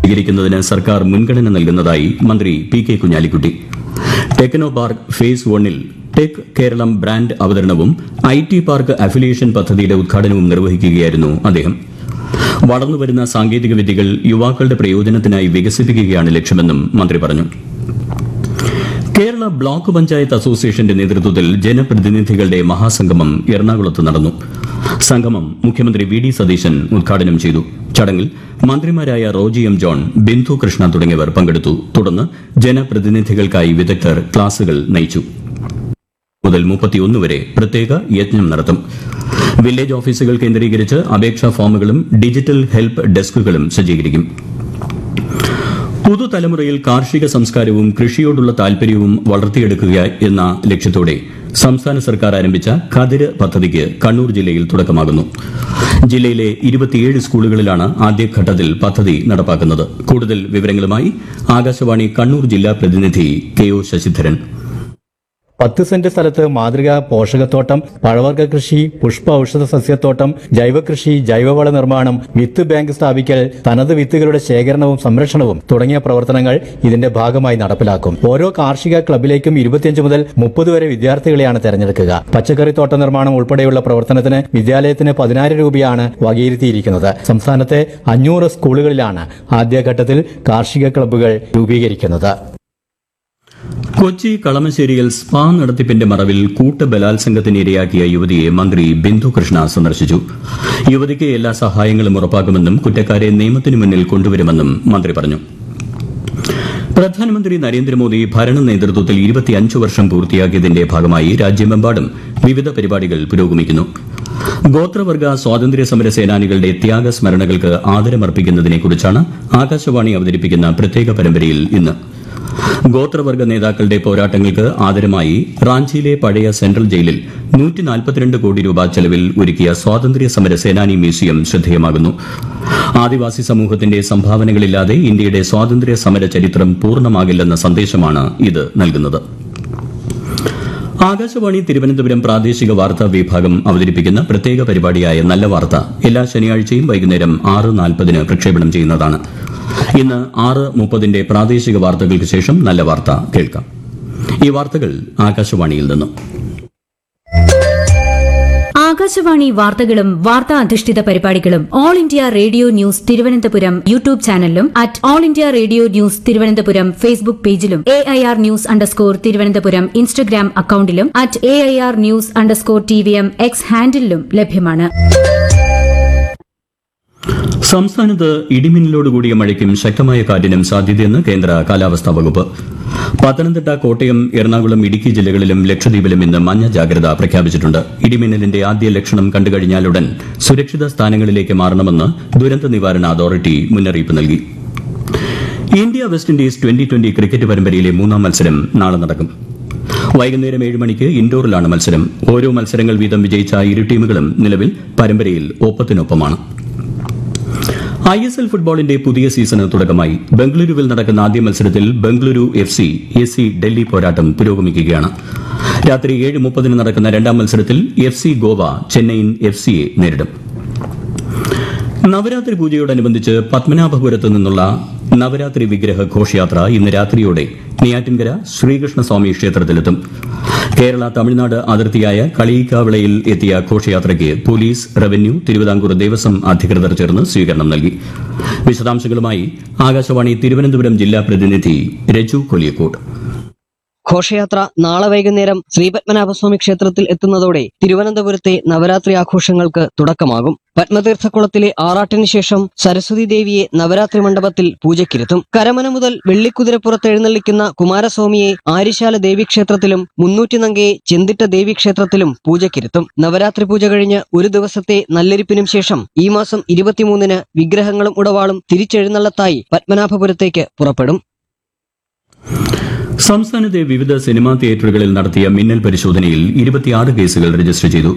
സ്വീകരിക്കുന്നതിന് സർക്കാർ മുൻഗണന നൽകുന്നതായി മന്ത്രി P K Kunhalikutty techno park phase വണ്ണിൽ ടെക് കേരളം ബ്രാൻഡ് അവതരണവും ഐ ടി പാർക്ക് അഫിലിയേഷൻ പദ്ധതിയുടെ ഉദ്ഘാടനവും നിർവഹിക്കുകയായിരുന്നു അദ്ദേഹം വളർന്നുവരുന്ന സാങ്കേതിക വിദ്യകൾ യുവാക്കളുടെ പ്രയോജനത്തിനായി വികസിപ്പിക്കുകയാണ് ലക്ഷ്യമെന്നും മന്ത്രി പറഞ്ഞു കേരള ബ്ലോക്ക് പഞ്ചായത്ത് അസോസിയേഷന്റെ നേതൃത്വത്തിൽ ജനപ്രതിനിധികളുടെ മഹാസംഗമം എറണാകുളത്ത് നടന്നു സംഗമം മുഖ്യമന്ത്രി വി ഡി സതീശൻ ഉദ്ഘാടനം ചെയ്തു ചടങ്ങിൽ മന്ത്രിമാരായ റോജി എം ജോൺ ബിന്ദു കൃഷ്ണ തുടങ്ങിയവർ പങ്കെടുത്തു തുടർന്ന് ജനപ്രതിനിധികൾക്കായി വിദഗ്ധർ ക്ലാസുകൾ നയിച്ചു മുതൽ മുപ്പത്തിയൊന്ന് വരെ പ്രത്യേക യജ്ഞം നടത്തും വില്ലേജ് ഓഫീസുകൾ കേന്ദ്രീകരിച്ച് അപേക്ഷാ ഫോമുകളും ഡിജിറ്റൽ ഹെൽപ്പ് ഡെസ്കുകളും സജ്ജീകരിക്കും പുതുതലമുറയിൽ കാർഷിക സംസ്കാരവും കൃഷിയോടുള്ള താൽപര്യവും വളർത്തിയെടുക്കുക എന്ന ലക്ഷ്യത്തോടെ സംസ്ഥാന സർക്കാർ ആരംഭിച്ച കതിര് പദ്ധതിക്ക് കണ്ണൂർ ജില്ലയിൽ തുടക്കമാകുന്നു ജില്ലയിലെ ഇരുപത്തിയേഴ് സ്കൂളുകളിലാണ് ആദ്യഘട്ടത്തിൽ പദ്ധതി നടപ്പാക്കുന്നത് കൂടുതൽ വിവരങ്ങളുമായി ആകാശവാണി കണ്ണൂർ ജില്ലാ പ്രതിനിധി കെ ഒ ശശിധരൻ പത്ത് സെന്റ് സ്ഥലത്ത് മാതൃകാ പോഷകത്തോട്ടം പഴവർഗ്ഗ കൃഷി പുഷ്പ ഔഷധ സസ്യത്തോട്ടം ജൈവകൃഷി ജൈവവള നിർമ്മാണം വിത്ത് ബാങ്ക് സ്ഥാപിക്കൽ തനത് വിത്തുകളുടെ ശേഖരണവും സംരക്ഷണവും തുടങ്ങിയ പ്രവർത്തനങ്ങൾ ഇതിന്റെ ഭാഗമായി നടപ്പിലാക്കും ഓരോ കാർഷിക ക്ലബിലേക്കും ഇരുപത്തിയഞ്ച് മുതൽ മുപ്പത് വരെ വിദ്യാർത്ഥികളെയാണ് തെരഞ്ഞെടുക്കുക പച്ചക്കറി തോട്ട നിർമ്മാണം ഉൾപ്പെടെയുള്ള പ്രവർത്തനത്തിന് വിദ്യാലയത്തിന് പതിനായിരം രൂപയാണ് വകയിരുത്തിയിരിക്കുന്നത് സംസ്ഥാനത്തെ അഞ്ഞൂറ് സ്കൂളുകളിലാണ് ആദ്യഘട്ടത്തിൽ കാർഷിക ക്ലബ്ബുകൾ രൂപീകരിക്കുന്നത് കൊച്ചി കളമശ്ശേരിയിൽ സ്പാ നടത്തിപ്പിന്റെ മറവിൽ കൂട്ടബലാത്സംഗത്തിന് ഇരയാക്കിയ യുവതിയെ മന്ത്രി ബിന്ദു കൃഷ്ണ സന്ദർശിച്ചു യുവതിക്ക് എല്ലാ സഹായങ്ങളും ഉറപ്പാക്കുമെന്നും കുറ്റക്കാരെ നിയമത്തിന് മുന്നിൽ കൊണ്ടുവരുമെന്നും മന്ത്രി പറഞ്ഞു പ്രധാനമന്ത്രി നരേന്ദ്രമോദി ഭരണ നേതൃത്വത്തിൽ ഇരുപത്തിയഞ്ച് വർഷം പൂർത്തിയാക്കിയതിന്റെ ഭാഗമായി രാജ്യമെമ്പാടും വിവിധ പരിപാടികൾ പുരോഗമിക്കുന്നു ഗോത്രവർഗ സ്വാതന്ത്ര്യ സമര സേനാനികളുടെ ത്യാഗസ്മരണകൾക്ക് ആദരമർപ്പിക്കുന്നതിനെക്കുറിച്ചാണ് ആകാശവാണി അവതരിപ്പിക്കുന്ന പ്രത്യേക പരമ്പരയിൽ ഇന്ന് ഗോത്രവർഗ നേതാക്കളുടെ പോരാട്ടങ്ങൾക്ക് ആദരമായി റാഞ്ചിയിലെ പഴയ സെൻട്രൽ ജയിലിൽ നൂറ്റി നാൽപ്പത്തിരണ്ട് കോടി രൂപ ചെലവിൽ ഒരുക്കിയ സ്വാതന്ത്ര്യ സമര സേനാനി മ്യൂസിയം ശ്രദ്ധേയമാകുന്നു ആദിവാസി സമൂഹത്തിന്റെ സംഭാവനകളില്ലാതെ ഇന്ത്യയുടെ സ്വാതന്ത്ര്യ സമര ചരിത്രം പൂർണ്ണമാകില്ലെന്ന സന്ദേശമാണ് ഇത് നൽകുന്നത് ആകാശവാണി തിരുവനന്തപുരം പ്രാദേശിക വാർത്താ വിഭാഗം അവതരിപ്പിക്കുന്ന പ്രത്യേക പരിപാടിയായ നല്ല വാർത്ത എല്ലാ ശനിയാഴ്ചയും വൈകുന്നേരം ആറ് നാൽപ്പതിന് പ്രക്ഷേപണം ചെയ്യുന്നതാണ് ഇന്ന് ആറ് മുപ്പതിന്റെ പ്രാദേശിക വാർത്തകൾക്ക് ശേഷം നല്ല വാർത്ത കേൾക്കാം ഈ വാർത്തകൾ ആകാശവാണിയിൽ നിന്നും ആകാശവാണി വാർത്തകളും വാർത്താ അധിഷ്ഠിത പരിപാടികളും All India Radio news Thiruvananthapuram YouTube ചാനലിലും at All India Radio news Thiruvananthapuram Facebook പേജിലും A I R news underscore Thiruvananthapuram Instagram അക്കൌണ്ടിലും at A I R news underscore T V M X ഹാൻഡിലും ലഭ്യമാണ് സംസ്ഥാനത്ത് ഇടിമിന്നലോടുകൂടിയ മഴയ്ക്കും ശക്തമായ കാറ്റിനും സാധ്യതയെന്ന് കേന്ദ്ര കാലാവസ്ഥാ വകുപ്പ് പത്തനംതിട്ട കോട്ടയം എറണാകുളം ഇടുക്കി ജില്ലകളിലും ലക്ഷദ്വീപിലും ഇന്ന് മഞ്ഞ ജാഗ്രത പ്രഖ്യാപിച്ചിട്ടുണ്ട് ഇടിമിന്നലിന്റെ ആദ്യ ലക്ഷണം കണ്ടുകഴിഞ്ഞാലുടൻ സുരക്ഷിത സ്ഥാനങ്ങളിലേക്ക് മാറണമെന്ന് ദുരന്ത നിവാരണ അതോറിറ്റി മുന്നറിയിപ്പ് നൽകി India West Indies twenty twenty cricket പരമ്പരയിലെ മൂന്നാം മത്സരം നാളെ നടക്കും വൈകുന്നേരം ഏഴ് മണിക്ക് ഇൻഡോറിലാണ് മത്സരം ഓരോ മത്സരങ്ങൾ വീതം വിജയിച്ച ഇരു ടീമുകളും നിലവിൽ പരമ്പരയിൽ ഒപ്പത്തിനൊപ്പമാണ് ഐ എസ് എൽ ഫുട്ബോളിന്റെ പുതിയ സീസണ് തുടക്കമായി ബംഗളൂരുവിൽ നടക്കുന്ന ആദ്യ മത്സരത്തിൽ Bengaluru F C S C Delhi പോരാട്ടം പുരോഗമിക്കുകയാണ് രാത്രി ഏഴ് മുപ്പതിന് നടക്കുന്ന രണ്ടാം മത്സരത്തിൽ F C Goa Chennaiyin F സിയെ നേരിടും നവരാത്രി പൂജയോടനുബന്ധിച്ച് പത്മനാഭപുരത്ത് നിന്നുള്ള നവരാത്രി വിഗ്രഹ ഘോഷയാത്ര ഇന്ന് രാത്രിയോടെ നെയ്യാറ്റിൻകര ശ്രീകൃഷ്ണസ്വാമി ക്ഷേത്രത്തിലെത്തും കേരള തമിഴ്നാട് അതിർത്തിയായ കളിയിക്കാവിളയിൽ എത്തിയ ഘോഷയാത്രയ്ക്ക് പോലീസ് റവന്യൂ തിരുവിതാംകൂർ ദേവസ്വം അധികൃതർ ചേർന്ന് സ്വീകരണം നൽകി വിശദാംശങ്ങളുമായി ആകാശവാണി തിരുവനന്തപുരം ജില്ലാ പ്രതിനിധി രജു കൊലിയക്കോട്ട് ഘോഷയാത്ര നാളെ വൈകുന്നേരം ശ്രീപത്മനാഭസ്വാമി ക്ഷേത്രത്തിൽ എത്തുന്നതോടെ തിരുവനന്തപുരത്തെ നവരാത്രി ആഘോഷങ്ങൾക്ക് തുടക്കമാകും പത്മതീർത്ഥക്കുളത്തിലെ ആറാട്ടിന് ശേഷം സരസ്വതി ദേവിയെ നവരാത്രി മണ്ഡപത്തിൽ പൂജയ്ക്കിരുത്തും കരമന മുതൽ വെള്ളിക്കുതിരപ്പുറത്ത് എഴുന്നള്ളിക്കുന്ന കുമാരസ്വാമിയെ ആര്യശാല ദേവീക്ഷേത്രത്തിലും മുന്നൂറ്റിനങ്കയെ ചെന്തിട്ട ദേവീക്ഷേത്രത്തിലും പൂജയ്ക്കിരുത്തും നവരാത്രി പൂജ കഴിഞ്ഞ് ഒരു ദിവസത്തെ നല്ലെരിപ്പിനും ശേഷം ഈ മാസം ഇരുപത്തിമൂന്നിന് വിഗ്രഹങ്ങളും ഉടവാളും തിരിച്ചെഴുന്നള്ളത്തായി പത്മനാഭപുരത്തേക്ക് പുറപ്പെടും സംസ്ഥാനത്തെ വിവിധ സിനിമാ തിയേറ്ററുകളിൽ നടത്തിയ മിന്നൽ പരിശോധനയിൽ ഇരുപത്തിയാറ് കേസുകൾ രജിസ്റ്റർ ചെയ്തു